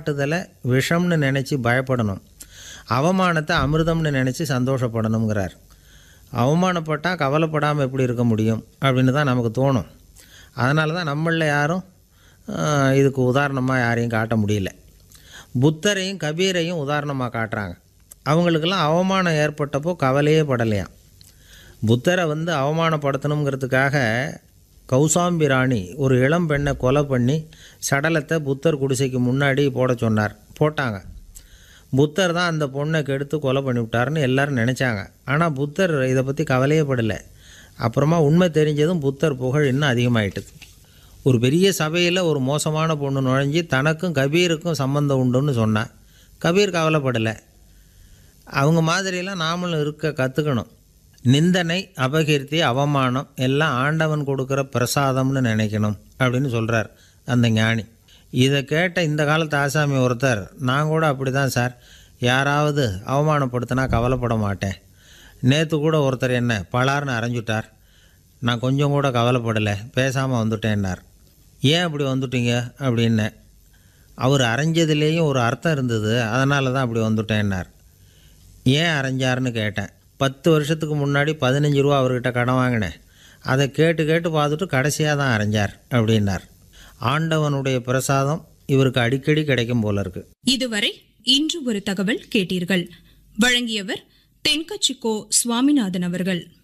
பாராட்டுதலை விஷம்னு நினச்சி பயப்படணும் அவமானத்தை அமிர்தம்னு நினச்சி சந்தோஷப்படணுங்கிறார் அவமானப்பட்டால் கவலைப்படாமல் எப்படி இருக்க முடியும் அப்படின்னு தான் நமக்கு தோணும் அதனால தான் நம்மளில் யாரும் ஆஹ், இதுக்கு உதாரணமாக யாரையும் காட்ட முடியல புத்தரையும் கபீரையும் உதாரணமாக காட்டுறாங்க அவங்களுக்கெல்லாம் அவமானம் ஏற்பட்டப்போ கவலையே படலையாம் புத்தரை வந்து அவமானப்படுத்தணுங்கிறதுக்காக கௌசாம்பி ராணி ஒரு இளம் பெண்ணை கொலை பண்ணி சடலத்தை புத்தர் குடிசைக்கு முன்னாடி போட சொன்னார் போட்டாங்க புத்தர் தான் அந்த பொண்ணை கெடுத்து கொலை பண்ணிவிட்டாருன்னு எல்லாரும் நினச்சாங்க ஆனால் புத்தர் இதை பற்றி கவலையே படலை அப்புறமா உண்மை தெரிஞ்சதும் புத்தர் புகழ் இன்னும் அதிகமாயிட்டுது ஒரு பெரிய சபையில் ஒரு மோசமான பொண்ணு நுழைஞ்சி தனக்கும் கபீருக்கும் சம்மந்தம் உண்டுன்னு சொன்னா கபீர் கவலைப்படலை அவங்க மாதிரியெல்லாம் நாமளும் இருக்க கற்றுக்கணும் நிந்தனை அபகீர்த்தி அவமானம் எல்லாம் ஆண்டவன் கொடுக்குற பிரசாதம்னு நினைக்கணும் அப்படின்னு சொல்கிறார் அந்த ஞானி இதை கேட்ட இந்த காலத்து ஆசாமி ஒருத்தர் நான் கூட அப்படி தான் சார் யாராவது அவமானப்படுத்தினா கவலைப்பட மாட்டேன் நேற்று கூட ஒருத்தர் என்ன பலார்னு அரைஞ்சுட்டார் நான் கொஞ்சம் கூட கவலைப்படலை பேசாமல் வந்துட்டேன்னார் ஏன் அப்படி வந்துட்டீங்க அப்படின்னேன் அவர் அரைஞ்சதுலேயும் ஒரு அர்த்தம் இருந்தது அதனால தான் அப்படி வந்துட்டேன்னார் ஏன் அரைஞ்சாருன்னு கேட்டேன் பத்து வருஷத்துக்கு முன்னாடி பதினஞ்சு ரூபா அவர்கிட்ட கடன் வாங்கினேன் அதை கேட்டு கேட்டு பார்த்துட்டு கடைசியாக தான் அரைஞ்சார் அப்படின்னார் ஆண்டவனுடைய பிரசாதம் இவருக்கு அடிக்கடி கிடைக்கும் போல இருக்கு இதுவரை இன்று ஒரு தகவல் கேட்டீர்கள் வழங்கியவர் தென்கச்சிக்கோ சுவாமிநாதன் அவர்கள்